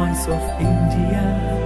voice of India.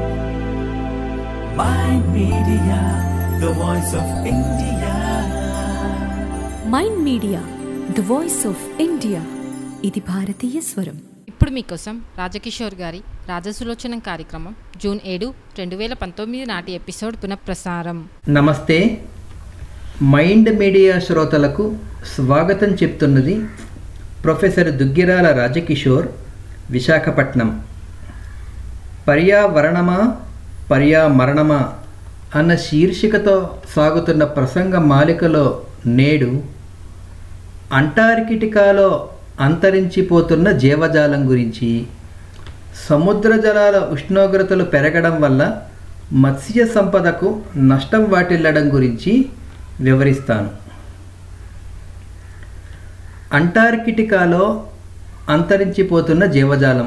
Mind Media, the voice of India. Mind media the voice of India ఇది భారతీయ స్వరం ఇప్పుడు మీకోసం రాజకిషోర్ గారి రాజసులోచనం కార్యక్రమం జూన్ ఏడు రెండు వేల పంతొమ్మిది నాటి ఎపిసోడ్ పునఃప్రసారం నమస్తే మైండ్ మీడియా శ్రోతలకు స్వాగతం చెప్తున్నది ప్రొఫెసర్ దుగ్గిరాల రాజకిషోర్ విశాఖపట్నం పర్యావరణమా పర్యామరణమా అన్న శీర్షికతో సాగుతున్న ప్రసంగ మాలికలో నేడు అంటార్కిటికాలో అంతరించిపోతున్న జీవజాలం గురించి సముద్ర జలాల ఉష్ణోగ్రతలు పెరగడం వల్ల మత్స్య సంపదకు నష్టం వాటిల్లడం గురించి వివరిస్తాను అంటార్కిటికాలో అంతరించిపోతున్న జీవజాలం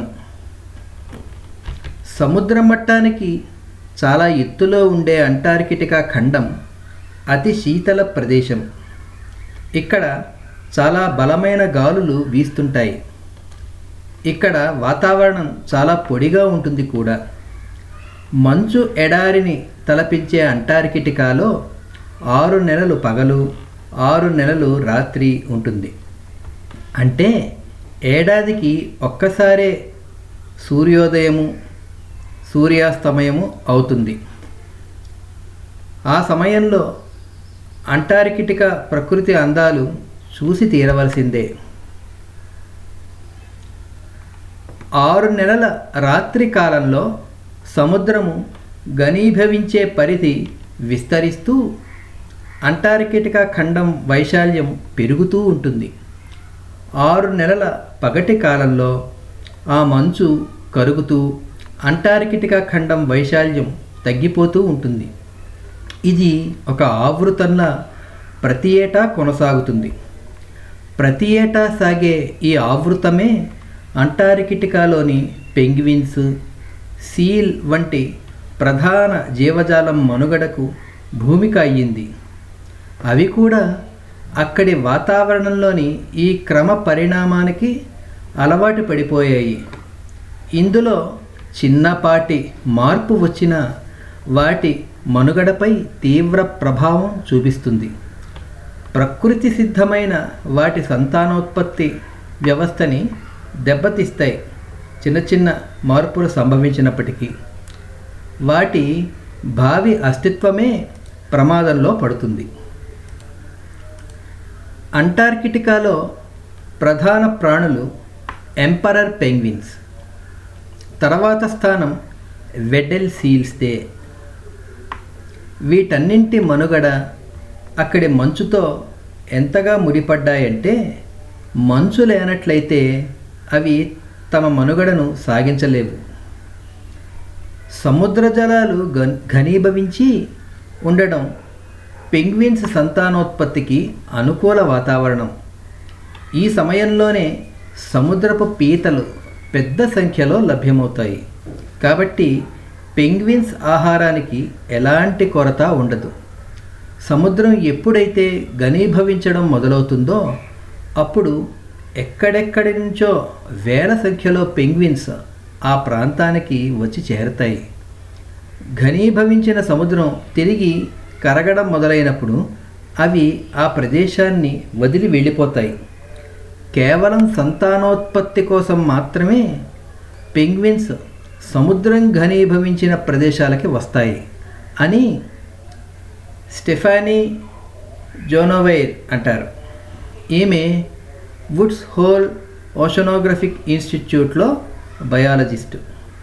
సముద్ర మట్టానికి చాలా ఎత్తులో ఉండే అంటార్కిటికా ఖండం అతి శీతల ప్రదేశం ఇక్కడ చాలా బలమైన గాలులు వీస్తుంటాయి ఇక్కడ వాతావరణం చాలా పొడిగా ఉంటుంది కూడా మంచు ఎడారిని తలపించే అంటార్కిటికాలో ఆరు నెలలు పగలు ఆరు నెలలు రాత్రి ఉంటుంది అంటే ఏడాదికి ఒక్కసారే సూర్యోదయము సూర్యాస్తమయము అవుతుంది ఆ సమయంలో అంటార్కిటికా ప్రకృతి అందాలు చూసి తీరవలసిందే ఆరు నెలల రాత్రి కాలంలో సముద్రము ఘనీభవించే పరిధి విస్తరిస్తూ అంటార్కిటికా ఖండం వైశాల్యం పెరుగుతూ ఉంటుంది ఆరు నెలల పగటి కాలంలో ఆ మంచు కరుగుతూ అంటార్కిటికా ఖండం వైశాల్యం తగ్గిపోతూ ఉంటుంది ఇది ఒక ఆవృతంలా ప్రతి ఏటా కొనసాగుతుంది ప్రతి ఏటా సాగే ఈ ఆవృతమే అంటార్కిటికాలోని పెంగ్విన్స్ సీల్ వంటి ప్రధాన జీవజాలం మనుగడకు భూమిక అయ్యింది అవి కూడా అక్కడి వాతావరణంలోని ఈ క్రమ పరిణామానికి అలవాటు పడిపోయాయి ఇందులో చిన్నపాటి మార్పు వచ్చిన వాటి మనుగడపై తీవ్ర ప్రభావం చూపిస్తుంది ప్రకృతి సిద్ధమైన వాటి సంతానోత్పత్తి వ్యవస్థని దెబ్బతీస్తాయి చిన్న చిన్న మార్పులు సంభవించినప్పటికీ వాటి భావి అస్తిత్వమే ప్రమాదంలో పడుతుంది అంటార్కిటికాలో ప్రధాన ప్రాణులు ఎంపరర్ పెంగ్విన్స్ తర్వాత స్థానం వెడెల్ సీల్స్దే వీటన్నింటి మనుగడ అక్కడి మంచుతో ఎంతగా ముడిపడ్డాయంటే మంచు లేనట్లయితే అవి తమ మనుగడను సాగించలేవు సముద్ర జలాలు ఘన్ ఘనీభవించి ఉండడం పెంగ్విన్స్ సంతానోత్పత్తికి అనుకూల వాతావరణం ఈ సమయంలోనే సముద్రపు పీతలు పెద్ద సంఖ్యలో లభ్యమవుతాయి కాబట్టి పెంగ్విన్స్ ఆహారానికి ఎలాంటి కొరత ఉండదు సముద్రం ఎప్పుడైతే ఘనీభవించడం మొదలవుతుందో అప్పుడు ఎక్కడెక్కడి నుంచో వేల సంఖ్యలో పెంగ్విన్స్ ఆ ప్రాంతానికి వచ్చి చేరతాయి ఘనీభవించిన సముద్రం తిరిగి కరగడం మొదలైనప్పుడు అవి ఆ ప్రదేశాన్ని వదిలి వెళ్ళిపోతాయి కేవలం సంతానోత్పత్తి కోసం మాత్రమే పెంగ్విన్స్ సముద్రం ఘనీభవించిన ప్రదేశాలకి వస్తాయి అని స్టెఫానీ జోనోవైర్ అంటారు ఈమె వుడ్స్ హోల్ ఓషనోగ్రఫిక్ ఇన్స్టిట్యూట్లో బయాలజిస్టు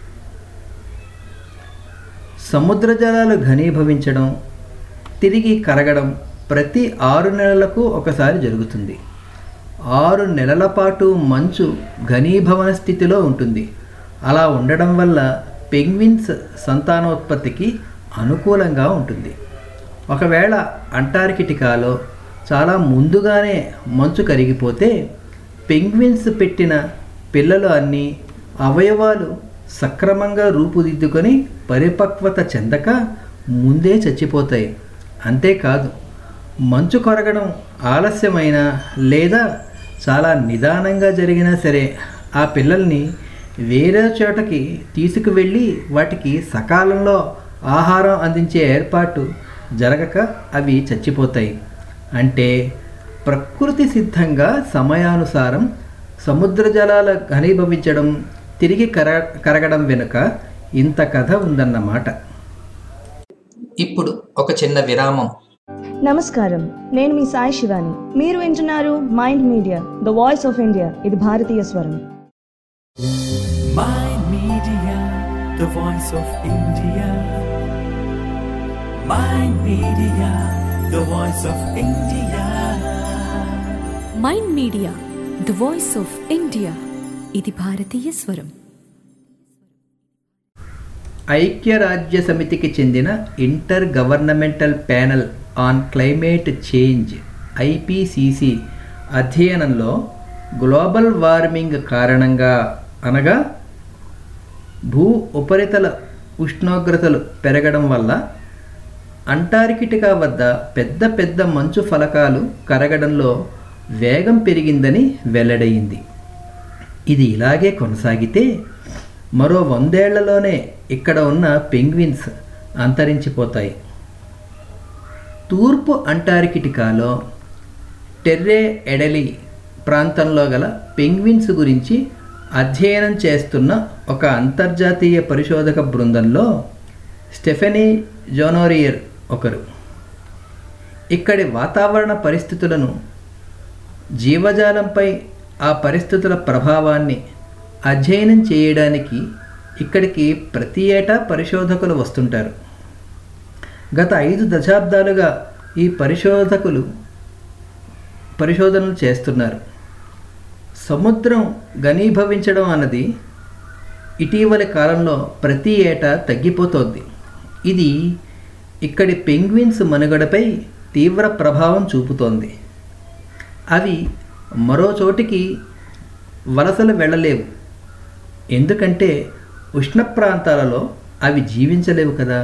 సముద్ర జలాలు ఘనీభవించడం తిరిగి కరగడం ప్రతి ఆరు నెలలకు ఒకసారి జరుగుతుంది ఆరు నెలల పాటు మంచు ఘనీభవన స్థితిలో ఉంటుంది అలా ఉండడం వల్ల పెంగ్విన్స్ సంతానోత్పత్తికి అనుకూలంగా ఉంటుంది ఒకవేళ అంటార్కిటికాలో చాలా ముందుగానే మంచు కరిగిపోతే పెంగ్విన్స్ పెట్టిన పిల్లలు అన్నీ అవయవాలు సక్రమంగా రూపుదిద్దుకొని పరిపక్వత చెందక ముందే చచ్చిపోతాయి అంతేకాదు మంచు కొరగడం ఆలస్యమైన లేదా చాలా నిదానంగా జరిగినా సరే ఆ పిల్లల్ని వేరే చోటకి తీసుకువెళ్ళి వాటికి సకాలంలో ఆహారం అందించే ఏర్పాటు జరగక అవి చచ్చిపోతాయి అంటే ప్రకృతి సిద్ధంగా సమయానుసారం సముద్ర జలాల ఘనీభవించడం తిరిగి కర కరగడం వెనుక ఇంత కథ ఉందన్నమాట ఇప్పుడు ఒక చిన్న విరామం నమస్కారం నేను మీ సాయి శివాని మీరు వింటున్నారు mind media the voice of India ఇది భారతీయ స్వరం Mind Media, the voice of India. Mind Media, the voice of India. Mind media the voice of India ఇది భారతీయ స్వరం ఐక్యరాజ్య సమితికి చెందిన inter governmental panel on climate change IPCC అధ్యయనంలో గ్లోబల్ వార్మింగ్ కారణంగా అనగా భూ ఉపరితల ఉష్ణోగ్రతలు పెరగడం వల్ల అంటార్కిటికా వద్ద పెద్ద పెద్ద మంచు ఫలకాలు కరగడంలో వేగం పెరిగిందని వెల్లడయింది ఇది ఇలాగే కొనసాగితే మరో వందేళ్లలోనే ఇక్కడ ఉన్న పెంగ్విన్స్ అంతరించిపోతాయి తూర్పు అంటార్కిటికాలో టెర్రే ఎడలి ప్రాంతంలో గల పెంగ్విన్స్ గురించి అధ్యయనం చేస్తున్న ఒక అంతర్జాతీయ పరిశోధక బృందంలో స్టెఫెనీ జోనోరియర్ ఒకరు ఇక్కడి వాతావరణ పరిస్థితులను జీవజాలంపై ఆ పరిస్థితుల ప్రభావాన్ని అధ్యయనం చేయడానికి ఇక్కడికి ప్రతి ఏటా పరిశోధకులు వస్తుంటారు గత ఐదు దశాబ్దాలుగా ఈ పరిశోధకులు పరిశోధనలు చేస్తున్నారు సముద్రం ఘనీభవించడం అన్నది ఇటీవలి కాలంలో ప్రతి ఏటా తగ్గిపోతోంది ఇది ఇక్కడి పెంగ్విన్స్ మనుగడపై తీవ్ర ప్రభావం చూపుతోంది అవి మరో చోటికి వలసలు వెళ్ళలేవు ఎందుకంటే ఉష్ణ ప్రాంతాలలో అవి జీవించలేవు కదా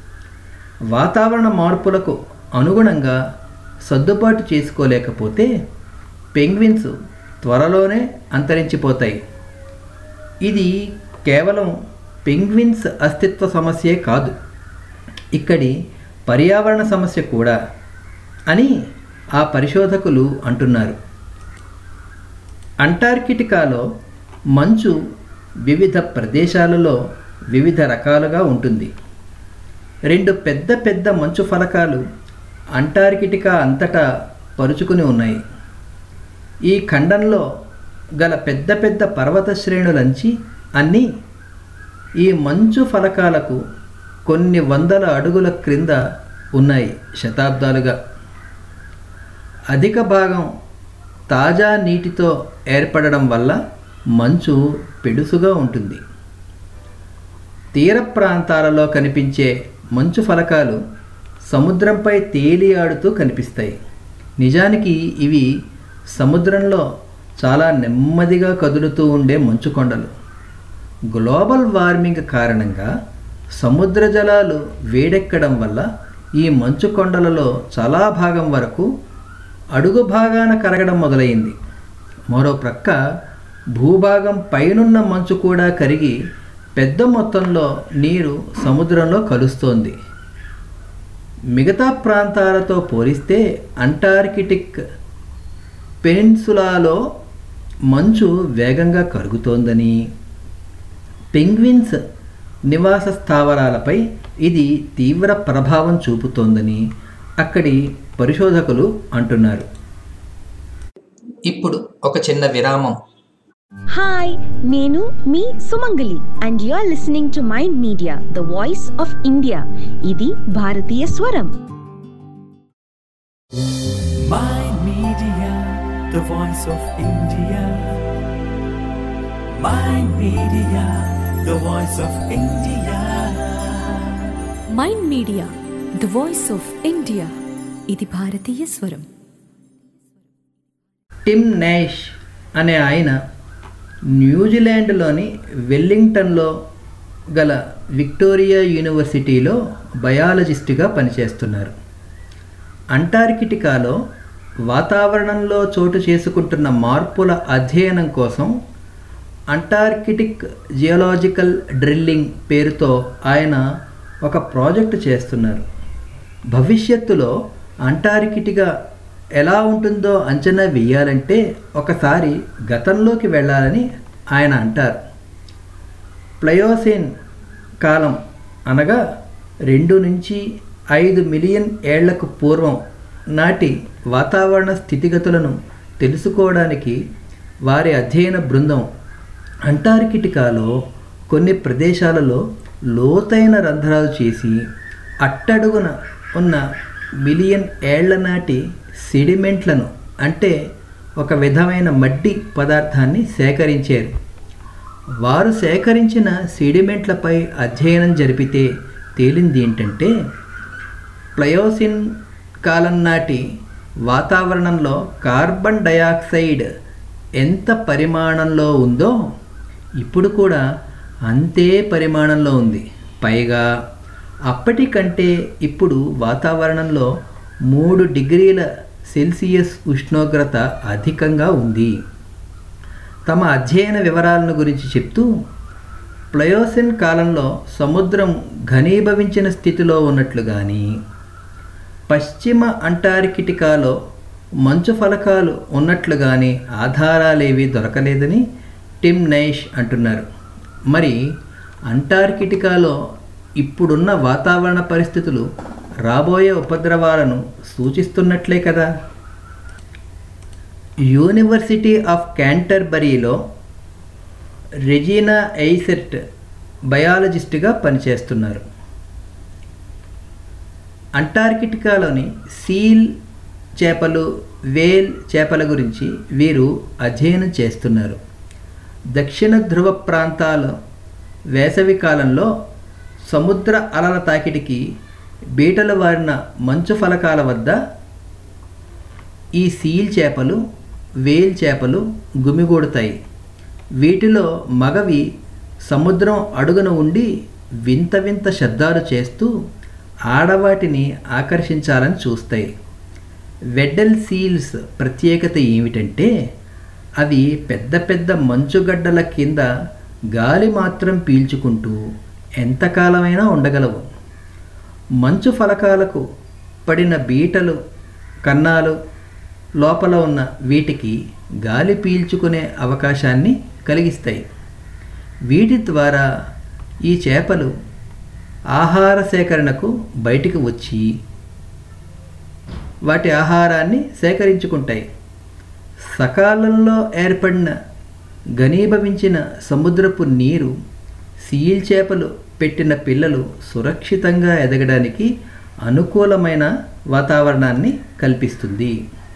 వాతావరణ మార్పులకు అనుగుణంగా సర్దుబాటు చేసుకోలేకపోతే పెంగ్విన్స్ త్వరలోనే అంతరించిపోతాయి ఇది కేవలం పెంగ్విన్స్ అస్తిత్వ సమస్యే కాదు ఇక్కడి పర్యావరణ సమస్య కూడా అని ఆ పరిశోధకులు అంటున్నారు అంటార్కిటికాలో మంచు వివిధ ప్రదేశాలలో వివిధ రకాలుగా ఉంటుంది రెండు పెద్ద పెద్ద మంచు ఫలకాలు అంటార్కిటికా అంతటా పరుచుకుని ఉన్నాయి ఈ ఖండంలో గల పెద్ద పెద్ద పర్వత శ్రేణులంచి అన్నీ ఈ మంచు ఫలకాలకు కొన్ని వందల అడుగుల క్రింద ఉన్నాయి శతాబ్దాలుగా అధిక భాగం తాజా నీటితో ఏర్పడడం వల్ల మంచు పెడుసుగా ఉంటుంది తీర ప్రాంతాలలో కనిపించే మంచు ఫలకాలు సముద్రంపై తేలియాడుతూ కనిపిస్తాయి నిజానికి ఇవి సముద్రంలో చాలా నెమ్మదిగా కదులుతూ ఉండే మంచు కొండలు గ్లోబల్ వార్మింగ్ కారణంగా సముద్ర జలాలు వేడెక్కడం వల్ల ఈ మంచు కొండలలో చాలా భాగం వరకు అడుగు భాగాన కరగడం మొదలైంది మరో ప్రక్క భూభాగం పైనున్న మంచు కూడా కరిగి పెద్ద మొత్తంలో నీరు సముద్రంలో కలుస్తోంది మిగతా ప్రాంతాలతో పోలిస్తే అంటార్కిటిక్ పెనిన్సులాలో మంచు వేగంగా కరుగుతోందని పెంగ్విన్స్ నివాస స్థావరాలపై ఇది తీవ్ర ప్రభావం చూపుతోందని అక్కడి పరిశోధకులు అంటున్నారు ఇప్పుడు ఒక చిన్న విరామం హాయ్ నేను మీ Sumangali and you are listening to mind media the voice of India ఇది భారతీయ స్వరం Mind Media, the voice of India. Mind Media, the voice of India. Mind media the voice of India ఇది భారతీయ స్వరం టిమ్ నేష్ అనే ఆయన న్యూజిలాండ్లోని వెల్లింగ్టన్లో గల విక్టోరియా యూనివర్సిటీలో బయాలజిస్టుగా పనిచేస్తున్నారు అంటార్కిటికాలో వాతావరణంలో చోటు చేసుకుంటున్న మార్పుల అధ్యయనం కోసం అంటార్కిటిక్ జియోలాజికల్ డ్రిల్లింగ్ పేరుతో ఆయన ఒక ప్రాజెక్టు చేస్తున్నారు భవిష్యత్తులో అంటార్కిటికా ఎలా ఉంటుందో అంచనా వేయాలంటే ఒకసారి గతంలోకి వెళ్ళాలని ఆయన అంటారు ప్లయోసేన్ కాలం అనగా రెండు నుంచి ఐదు మిలియన్ ఏళ్లకు పూర్వం నాటి వాతావరణ స్థితిగతులను తెలుసుకోవడానికి వారి అధ్యయన బృందం అంటార్కిటికాలో కొన్ని ప్రదేశాలలో లోతైన రంధ్రాలు చేసి అట్టడుగున ఉన్న మిలియన్ ఏళ్ల నాటి సిడిమెంట్లను అంటే ఒక విధమైన మడ్డి పదార్థాన్ని సేకరించారు వారు సేకరించిన సిడిమెంట్లపై అధ్యయనం జరిపితే తేలింది ఏంటంటే ప్లయోసిన్ కాలం నాటి వాతావరణంలో కార్బన్ డయాక్సైడ్ ఎంత పరిమాణంలో ఉందో ఇప్పుడు కూడా అంతే పరిమాణంలో ఉంది పైగా అప్పటికంటే ఇప్పుడు వాతావరణంలో మూడు డిగ్రీల సెల్సియస్ ఉష్ణోగ్రత అధికంగా ఉంది తమ అధ్యయన వివరాలను గురించి చెప్తూ ప్లయోసిన్ కాలంలో సముద్రం ఘనీభవించిన స్థితిలో ఉన్నట్లు కానీ పశ్చిమ అంటార్కిటికాలో మంచు ఫలకాలు ఉన్నట్లు కానీ ఆధారాలేవి దొరకలేదని టిమ్ నైష్ అంటున్నారు మరి అంటార్కిటికాలో ఇప్పుడున్న వాతావరణ పరిస్థితులు రాబోయే ఉపద్రవాలను సూచిస్తున్నట్లే కదా యూనివర్సిటీ ఆఫ్ క్యాంటర్బరీలో రెజీనా ఎయిసెర్ట్ బయాలజిస్ట్గా పనిచేస్తున్నారు అంటార్కిటికాలోని సీల్ చేపలు వేల్ చేపల గురించి వీరు అధ్యయనం చేస్తున్నారు దక్షిణ ధ్రువ ప్రాంతాల వేసవి కాలంలో సముద్ర అలల తాకిడికి బీటలు వారిన మంచు ఫలకాల వద్ద ఈ సీల్ చేపలు వేల్ చేపలు గుమిగూడుతాయి వీటిలో మగవి సముద్రం అడుగున ఉండి వింత వింత శబ్దాలు చేస్తూ ఆడవాటిని ఆకర్షించాలని చూస్తాయి వెడ్డల్ సీల్స్ ప్రత్యేకత ఏమిటంటే అవి పెద్ద పెద్ద మంచుగడ్డల కింద గాలి మాత్రం పీల్చుకుంటూ ఎంతకాలమైనా ఉండగలవు మంచు ఫలకాలకు పడిన బీటలు కన్నాలు లోపల ఉన్న వీటికి గాలి పీల్చుకునే అవకాశాన్ని కలిగిస్తాయి వీటి ద్వారా ఈ చేపలు ఆహార సేకరణకు బయటికి వచ్చి వాటి ఆహారాన్ని సేకరించుకుంటాయి సకాలంలో ఏర్పడిన ఘనీభవించిన సముద్రపు నీరు సీల్ చేపలు పెట్టిన పిల్లలు సురక్షితంగా ఎదగడానికి అనుకూలమైన వాతావరణాన్ని కల్పిస్తుంది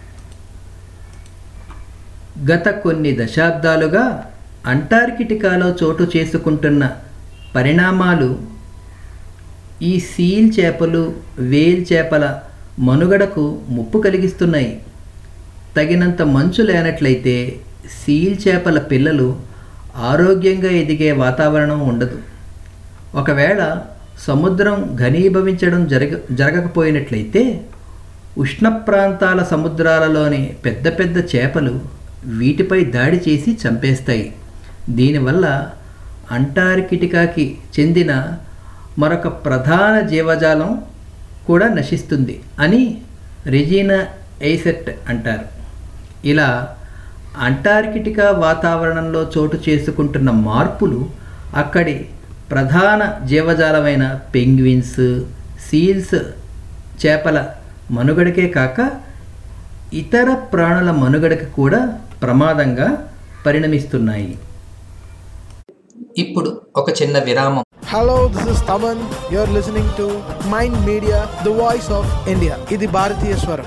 గత కొన్ని దశాబ్దాలుగా అంటార్కిటికాలో చోటు చేసుకుంటున్న పరిణామాలు ఈ సీల్ చేపలు వేల్ చేపల మనుగడకు ముప్పు కలిగిస్తున్నాయి తగినంత మంచు లేనట్లయితే సీల్ చేపల పిల్లలు ఆరోగ్యంగా ఎదిగే వాతావరణం ఉండదు ఒకవేళ సముద్రం ఘనీభవించడం జరగ జరగకపోయినట్లయితే ఉష్ణ ప్రాంతాల సముద్రాలలోని పెద్ద పెద్ద చేపలు వీటిపై దాడి చేసి చంపేస్తాయి దీనివల్ల అంటార్కిటికాకి చెందిన మరొక ప్రధాన జీవజాలం కూడా నశిస్తుంది అని రెజీనా ఎయిసెట్ అంటారు ఇలా అంటార్కిటికా వాతావరణంలో చోటు చేసుకుంటున్న మార్పులు అక్కడి ప్రధాన జీవజాలమైన పెంగ్విన్స్ సీల్స్ చేపల మనుగడకే కాక ఇతర ప్రాణుల మనుగడకి కూడా ప్రమాదంగా పరిణమిస్తున్నాయి ఇప్పుడు ఒక చిన్న విరామం Hello, this is Taman. You're listening to Mind Media, the voice of India. ఇది భారతీయ స్వరం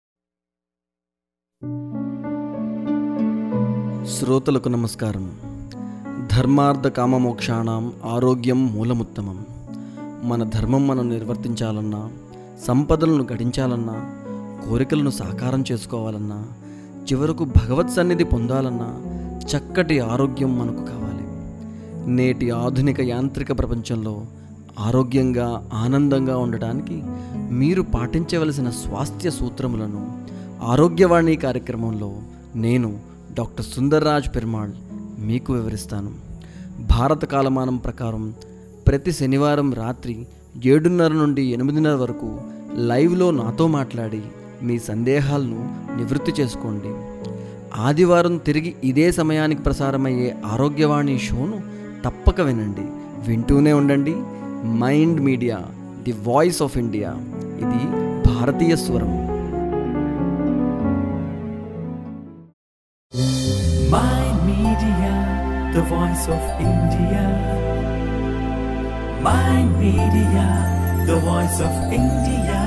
శ్రోతలకు నమస్కారం ధర్మార్థ కామమోక్షాణం ఆరోగ్యం మూలముత్తమం మన ధర్మం మనం నిర్వర్తించాలన్నా సంపదలను గడించాలన్నా కోరికలను సాకారం చేసుకోవాలన్నా చివరకు భగవత్ సన్నిధి పొందాలన్నా చక్కటి ఆరోగ్యం మనకు కావాలి నేటి ఆధునిక యాంత్రిక ప్రపంచంలో ఆరోగ్యంగా ఆనందంగా ఉండటానికి మీరు పాటించవలసిన స్వాస్థ్య సూత్రములను ఆరోగ్యవాణి కార్యక్రమంలో నేను డాక్టర్ సుందర్రాజ్ పెరుమాళ్ మీకు వివరిస్తాను భారత కాలమానం ప్రకారం ప్రతి శనివారం రాత్రి ఏడున్నర నుండి ఎనిమిదిన్నర వరకు లైవ్లో నాతో మాట్లాడి మీ సందేహాలను నివృత్తి చేసుకోండి ఆదివారం తిరిగి ఇదే సమయానికి ప్రసారమయ్యే ఆరోగ్యవాణి షోను తప్పక వినండి వింటూనే ఉండండి mind media the voice of India ఇది భారతీయ స్వరం Mind Media, the voice of India. Mind Media, the voice of India.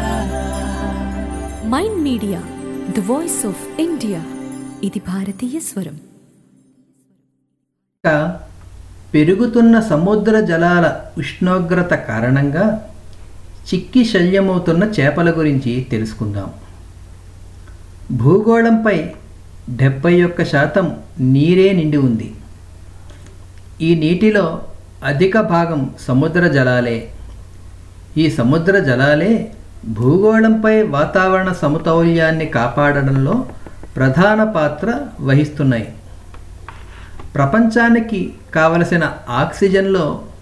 Mind media the voice of India ఇది భారతీయ స్వరం ఇంకా పెరుగుతున్న సముద్ర జలాల ఉష్ణోగ్రత కారణంగా చిక్కి శల్యమవుతున్న చేపల గురించి తెలుసుకుందాం భూగోళంపై డెబ్బై ఒక్క శాతం నీరే నిండి ఉంది ఈ నీటిలో అధిక భాగం సముద్ర జలాలే ఈ సముద్ర జలాలే భూగోళంపై వాతావరణ సమతౌల్యాన్ని కాపాడడంలో ప్రధాన పాత్ర వహిస్తున్నాయి ప్రపంచానికి కావలసిన ఆక్సిజన్లో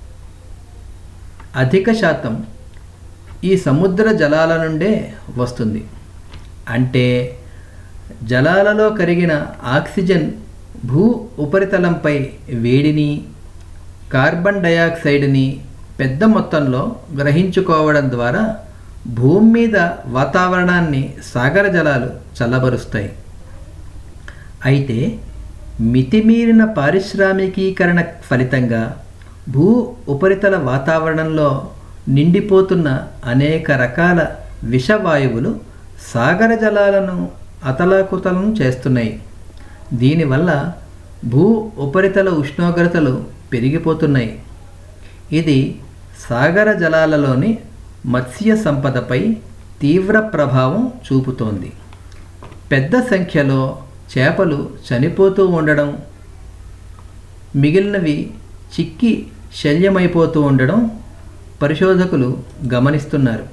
అధిక శాతం ఈ సముద్ర జలాల నుండే వస్తుంది అంటే జలాలలో కరిగిన ఆక్సిజన్ భూ ఉపరితలంపై వేడిని కార్బన్ డయాక్సైడ్ని పెద్ద మొత్తంలో గ్రహించుకోవడం ద్వారా భూమి మీద వాతావరణాన్ని సాగర జలాలు చల్లబరుస్తాయి అయితే మితిమీరిన పారిశ్రామికీకరణ ఫలితంగా భూ ఉపరితల వాతావరణంలో నిండిపోతున్న అనేక రకాల విషవాయువులు సాగర జలాలను అతలాకుతలం చేస్తున్నాయి దీనివల్ల భూ ఉపరితల ఉష్ణోగ్రతలు పెరిగిపోతున్నాయి ఇది సాగర జలాలలోని మత్స్య సంపదపై తీవ్ర ప్రభావం చూపుతోంది పెద్ద సంఖ్యలో చేపలు చనిపోతూ ఉండడం మిగిలినవి చిక్కి శల్యమైపోతూ ఉండడం పరిశోధకులు గమనిస్తున్నారు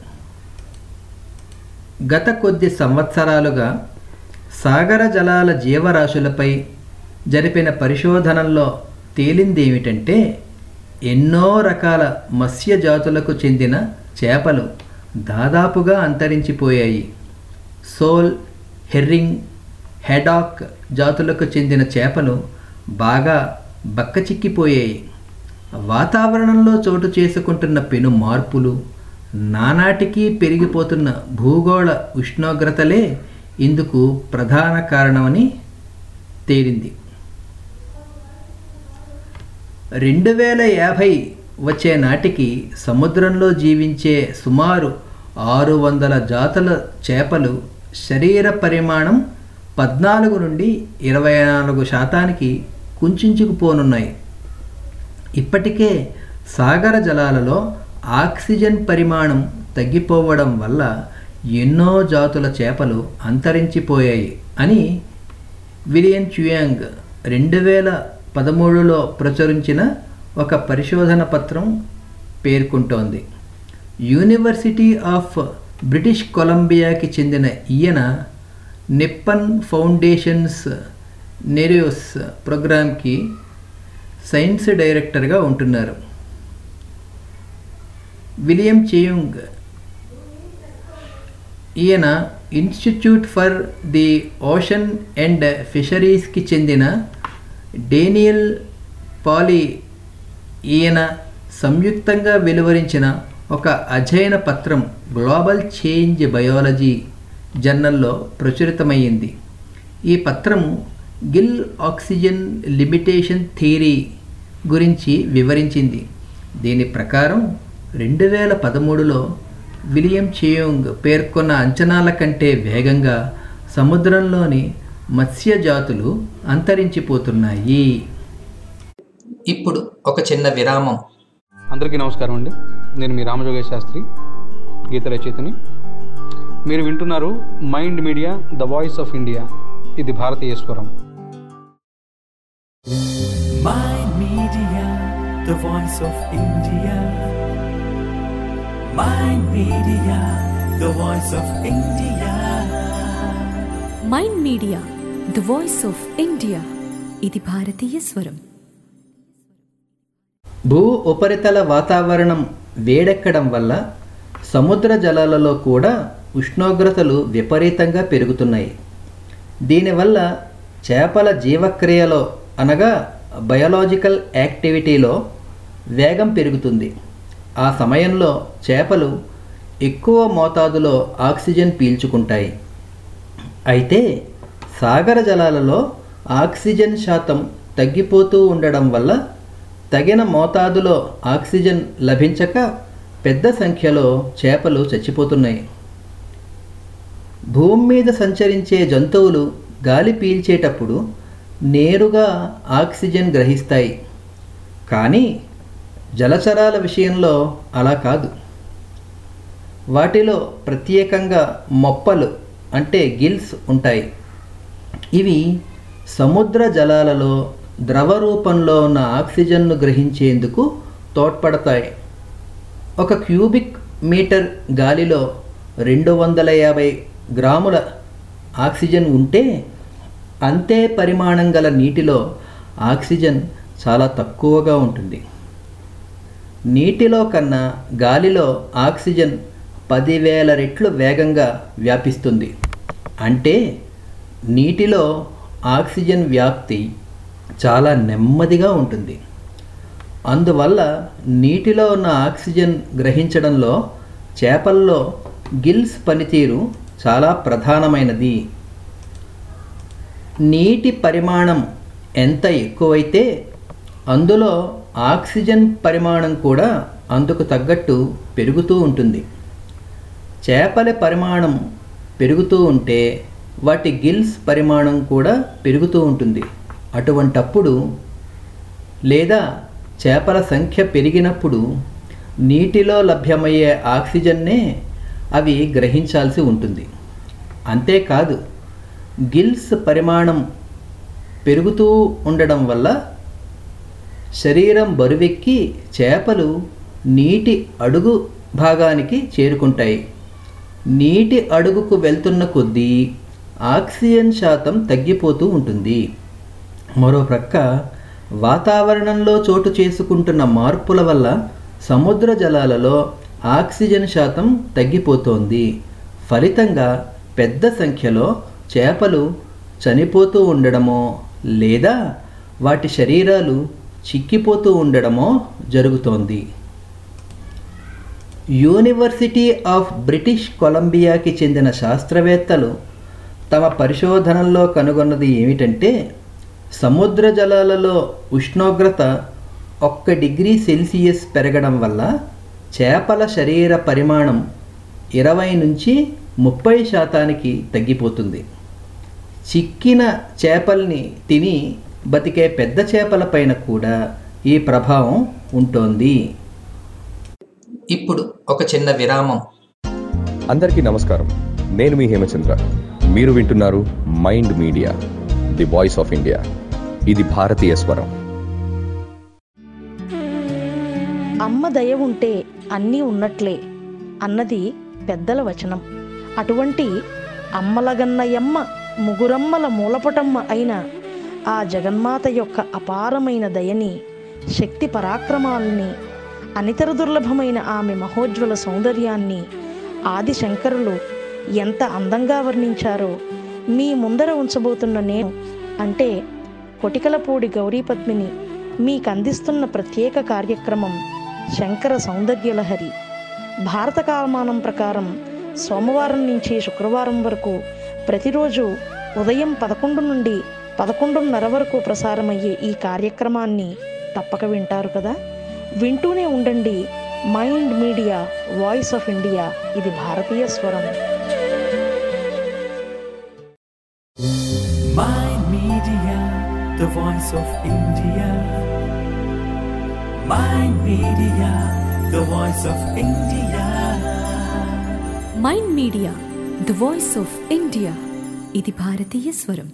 గత కొద్ది సంవత్సరాలుగా సాగర జలాల జీవరాశులపై జరిపిన పరిశోధనల్లో తేలిందేమిటంటే ఎన్నో రకాల మత్స్య జాతులకు చెందిన చేపలు దాదాపుగా అంతరించిపోయాయి సోల్ హెర్రింగ్ హెడాక్ జాతులకు చెందిన చేపలు బాగా బక్కచిక్కిపోయాయి వాతావరణంలో చోటు చేసుకుంటున్న పెను మార్పులు నానాటికి పెరిగిపోతున్న భూగోళ ఉష్ణోగ్రతలే ఇందుకు ప్రధాన కారణమని తేలింది రెండు వేల యాభై వచ్చే నాటికి సముద్రంలో జీవించే సుమారు ఆరు వందల జాతుల చేపలు శరీర పరిమాణం పద్నాలుగు నుండి ఇరవై నాలుగు శాతానికి కుంచుకుపోనున్నాయి ఇప్పటికే సాగర జలాలలో ఆక్సిజన్ పరిమాణం తగ్గిపోవడం వల్ల ఎన్నో జాతుల చేపలు అంతరించిపోయాయి అని విలియం చ్యూయాంగ్ రెండు వేల పదమూడులో ప్రచురించిన ఒక పరిశోధన పత్రం పేర్కొంటోంది యూనివర్సిటీ ఆఫ్ బ్రిటిష్ కొలంబియాకి చెందిన ఈయన నిప్పన్ ఫౌండేషన్స్ నెరియోస్ ప్రోగ్రామ్కి సైన్స్ డైరెక్టర్గా ఉంటున్నారు విలియం చేయుంగ్ ఈయన institute for the ocean and ఫిషరీస్కి చెందిన డేనియల్ పాలీ ఈయన సంయుక్తంగా వెలువరించిన ఒక అధ్యయన పత్రం గ్లోబల్ చేంజ్ బయాలజీ జర్నల్లో ప్రచురితమైంది ఈ పత్రము గిల్ ఆక్సిజన్ లిమిటేషన్ థియరీ గురించి వివరించింది దీని ప్రకారం రెండు వేల పదమూడులో విలియం చేయోంగ్ పేర్కొన్న అంచనాల కంటే వేగంగా సముద్రంలోని మత్స్య జాతులు అంతరించిపోతున్నాయి ఇప్పుడు ఒక చిన్న విరామం అందరికీ నమస్కారం అండి నేను మీ రామజోగేశ్ శాస్త్రి గీత రచయితని మీరు వింటున్నారు mind media the voice of India ఇది భారతీయ స్వరం Mind Media, the voice of India. Mind Media, the voice of India. Mind media the voice of India ఇది భారతీయ స్వరం భూ ఉపరితల వాతావరణం వేడెక్కడం వల్ల సముద్ర జలాలలో కూడా ఉష్ణోగ్రతలు విపరీతంగా పెరుగుతున్నాయి దీనివల్ల చేపల జీవక్రియలో అనగా బయోలాజికల్ యాక్టివిటీలో వేగం పెరుగుతుంది ఆ సమయంలో చేపలు ఎక్కువ మోతాదులో ఆక్సిజన్ పీల్చుకుంటాయి అయితే సాగర జలాలలో ఆక్సిజన్ శాతం తగ్గిపోతూ ఉండడం వల్ల తగిన మోతాదులో ఆక్సిజన్ లభించక పెద్ద సంఖ్యలో చేపలు చచ్చిపోతున్నాయి భూమి మీద సంచరించే జంతువులు గాలి పీల్చేటప్పుడు నేరుగా ఆక్సిజన్ గ్రహిస్తాయి కానీ జలచరాల విషయంలో అలా కాదు వాటిలో ప్రత్యేకంగా మొప్పలు అంటే గిల్స్ ఉంటాయి ఇవి సముద్ర జలాలలో ద్రవ రూపంలో ఉన్న ఆక్సిజన్ను గ్రహించేందుకు తోడ్పడతాయి ఒక క్యూబిక్ మీటర్ గాలిలో రెండు వందల యాభై గ్రాముల ఆక్సిజన్ ఉంటే అంతే పరిమాణం గల నీటిలో ఆక్సిజన్ చాలా తక్కువగా ఉంటుంది నీటిలో కన్నా గాలిలో ఆక్సిజన్ పదివేల రెట్లు వేగంగా వ్యాపిస్తుంది అంటే నీటిలో ఆక్సిజన్ వ్యాప్తి చాలా నెమ్మదిగా ఉంటుంది అందువల్ల నీటిలో ఉన్న ఆక్సిజన్ గ్రహించడంలో చేపల్లో గిల్స్ పనితీరు చాలా ప్రధానమైనది నీటి పరిమాణం ఎంత ఎక్కువైతే అందులో ఆక్సిజన్ పరిమాణం కూడా అందుకు తగ్గట్టు పెరుగుతూ ఉంటుంది చేపల పరిమాణం పెరుగుతూ ఉంటే వాటి గిల్స్ పరిమాణం కూడా పెరుగుతూ ఉంటుంది అటువంటప్పుడు లేదా చేపల సంఖ్య పెరిగినప్పుడు నీటిలో లభ్యమయ్యే ఆక్సిజన్నే అవి గ్రహించాల్సి ఉంటుంది అంతేకాదు గిల్స్ పరిమాణం పెరుగుతూ ఉండడం వల్ల శరీరం బరువెక్కి చేపలు నీటి అడుగు భాగానికి చేరుకుంటాయి నీటి అడుగుకు వెళ్తున్న కొద్దీ ఆక్సిజన్ శాతం తగ్గిపోతూ ఉంటుంది మరో ప్రక్క వాతావరణంలో చోటు చేసుకుంటున్న మార్పుల వల్ల సముద్ర జలాలలో ఆక్సిజన్ శాతం తగ్గిపోతోంది ఫలితంగా పెద్ద సంఖ్యలో చేపలు చనిపోతూ ఉండడమో లేదా వాటి శరీరాలు చిక్కిపోతూ ఉండడమో జరుగుతోంది యూనివర్సిటీ ఆఫ్ బ్రిటిష్ కొలంబియాకి చెందిన శాస్త్రవేత్తలు తమ పరిశోధనల్లో కనుగొన్నది ఏమిటంటే సముద్ర జలాలలో ఉష్ణోగ్రత ఒక్క డిగ్రీ సెల్సియస్ పెరగడం వల్ల చేపల శరీర పరిమాణం ఇరవై నుంచి ముప్పై శాతానికి తగ్గిపోతుంది చిక్కిన చేపల్ని తిని బతికే పెద్ద చేపలపైన కూడా ఈ ప్రభావం ఉంటోంది ఇప్పుడు ఒక చిన్న విరామం అందరికీ నమస్కారం నేను మీ హేమచంద్ర మీరు వింటున్నారు mind media the voice of India ఇది భారతీయ స్వరం అమ్మ దయ ఉంటే అన్నీ ఉన్నట్లే అన్నది పెద్దల వచనం అటువంటి అమ్మలగన్నయమ్మ ముగురమ్మల మూలపటమ్మ అయిన ఆ జగన్మాత యొక్క అపారమైన దయని శక్తి పరాక్రమాలని అనితర దుర్లభమైన ఆమె మహోజ్వల సౌందర్యాన్ని ఆది శంకరులు ఎంత అందంగా వర్ణించారో మీ ముందర ఉంచబోతున్న నేను అంటే కొటికలపూడి గౌరీపద్మిని మీకు అందిస్తున్న ప్రత్యేక కార్యక్రమం శంకర సౌందర్యలహరి భారత కాలమానం ప్రకారం సోమవారం నుంచి శుక్రవారం వరకు ప్రతిరోజు ఉదయం పదకొండు నుండి పదకొండున్నర వరకు ప్రసారమయ్యే ఈ కార్యక్రమాన్ని తప్పక వింటారు కదా వింటూనే ఉండండి mind media voice of India ఇది భారతీయ స్వరం Mind Media, the voice of India. Mind Media, the voice of India. Mind media the voice of India ఇది భారతీయ స్వరం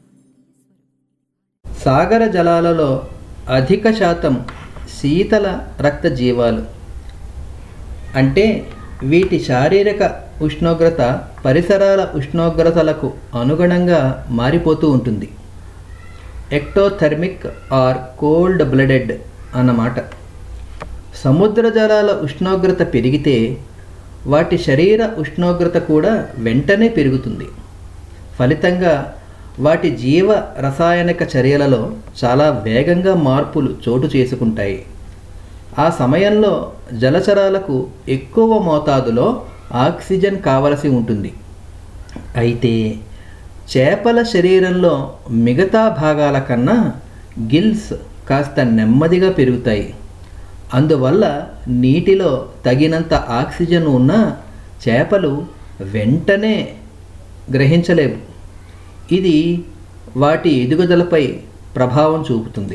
సాగర జలాలలో అధిక శాతం శీతల రక్త జీవాలు అంటే వీటి శారీరక ఉష్ణోగ్రత పరిసరాల ఉష్ణోగ్రతలకు అనుగుణంగా మారిపోతూ ఉంటుంది ఎక్టోథెర్మిక్ ఆర్ కోల్డ్ బ్లడెడ్ అన్నమాట సముద్ర జలాల ఉష్ణోగ్రత పెరిగితే వాటి శరీర ఉష్ణోగ్రత కూడా వెంటనే పెరుగుతుంది ఫలితంగా వాటి జీవ రసాయనిక చర్యలలో చాలా వేగంగా మార్పులు చోటు చేసుకుంటాయి ఆ సమయంలో జలచరాలకు ఎక్కువ మోతాదులో ఆక్సిజన్ కావలసి ఉంటుంది అయితే చేపల శరీరంలో మిగతా భాగాల కన్నా గిల్స్ కాస్త నెమ్మదిగా పెరుగుతాయి అందువల్ల నీటిలో తగినంత ఆక్సిజన్ ఉన్న చేపలు వెంటనే గ్రహించలేవు ఇది వాటి ఎదుగుదలపై ప్రభావం చూపుతుంది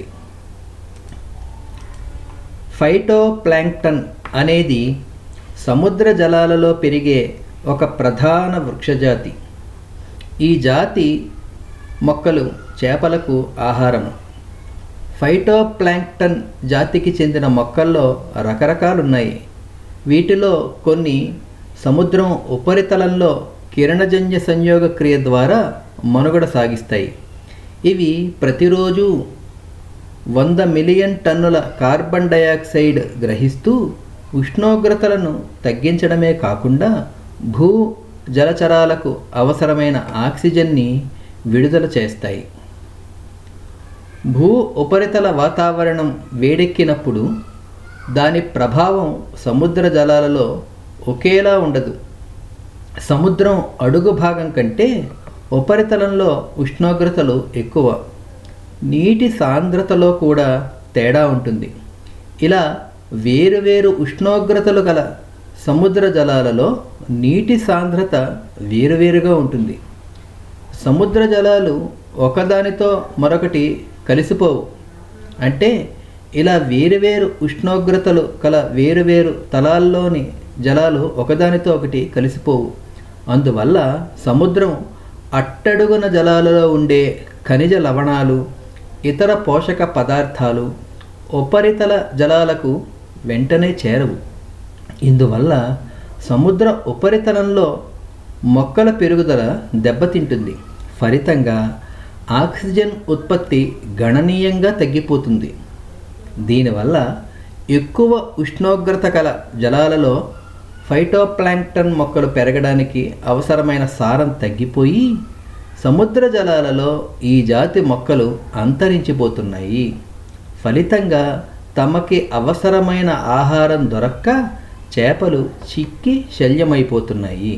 ఫైటోప్లాంక్టన్ అనేది సముద్ర జలాలలో పెరిగే ఒక ప్రధాన వృక్షజాతి ఈ జాతి మొక్కలు చేపలకు ఆహారము ఫైటోప్లాంక్టన్ జాతికి చెందిన మొక్కల్లో రకరకాలున్నాయి వీటిలో కొన్ని సముద్రం ఉపరితలంలో కిరణజన్య సంయోగ క్రియ ద్వారా మనుగడ సాగిస్తాయి ఇవి ప్రతిరోజు వంద మిలియన్ టన్నుల కార్బన్ డయాక్సైడ్ గ్రహిస్తూ ఉష్ణోగ్రతలను తగ్గించడమే కాకుండా భూ జలచరాలకు అవసరమైన ఆక్సిజన్ని విడుదల చేస్తాయి భూ ఉపరితల వాతావరణం వేడెక్కినప్పుడు దాని ప్రభావం సముద్ర జలాలలో ఒకేలా ఉండదు సముద్రం అడుగు భాగం కంటే ఉపరితలంలో ఉష్ణోగ్రతలు ఎక్కువ నీటి సాంద్రతలో కూడా తేడా ఉంటుంది ఇలా వేరువేరు ఉష్ణోగ్రతలు గల సముద్ర జలాలలో నీటి సాంద్రత వేరువేరుగా ఉంటుంది సముద్ర జలాలు ఒకదానితో మరొకటి కలిసిపోవు అంటే ఇలా వేరువేరు ఉష్ణోగ్రతలు కల వేరువేరు తలాల్లోని జలాలు ఒకదానితో ఒకటి కలిసిపోవు అందువల్ల సముద్రం అట్టడుగున జలాలలో ఉండే ఖనిజ లవణాలు ఇతర పోషక పదార్థాలు ఉపరితల జలాలకు వెంటనే చేరవు ఇందువల్ల సముద్ర ఉపరితలంలో మొక్కల పెరుగుదల దెబ్బతింటుంది ఫలితంగా ఆక్సిజన్ ఉత్పత్తి గణనీయంగా తగ్గిపోతుంది దీనివల్ల ఎక్కువ ఉష్ణోగ్రత గల జలాలలో ఫైటోప్లాంక్టన్ మొక్కలు పెరగడానికి అవసరమైన సారం తగ్గిపోయి సముద్ర జలాలలో ఈ జాతి మొక్కలు అంతరించిపోతున్నాయి ఫలితంగా తమకి అవసరమైన ఆహారం దొరక్క చేపలు చిక్కి శల్యమైపోతున్నాయి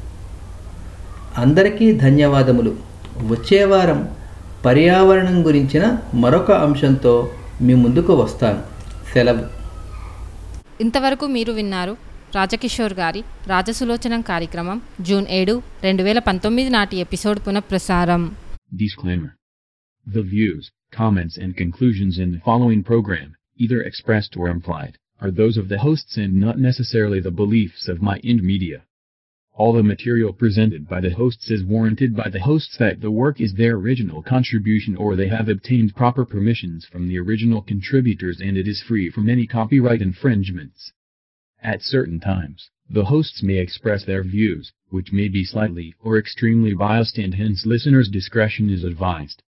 అందరికీ ధన్యవాదములు వచ్చే వారం పర్యావరణం గురించిన మరొక అంశంతో మీ ముందుకు వస్తాను సెలవు ఇంతవరకు మీరు విన్నారు రాజకిషోర్ గారి రాజసులోచనం కార్యక్రమం జూన్ ఏడు రెండు వేల పంతొమ్మిది నాటి ఎపిసోడ్ పునఃప్రసారం Disclaimer. The views, comments and conclusions in the following program, either expressed or implied, are those of the hosts and not necessarily the beliefs of My Ind Media. All the material presented by the hosts is warranted by the hosts that the work is their original contribution or they have obtained proper permissions from the original contributors and it is free from any copyright infringements. At certain times, the hosts may express their views, which may be slightly or extremely biased and hence listeners' discretion is advised.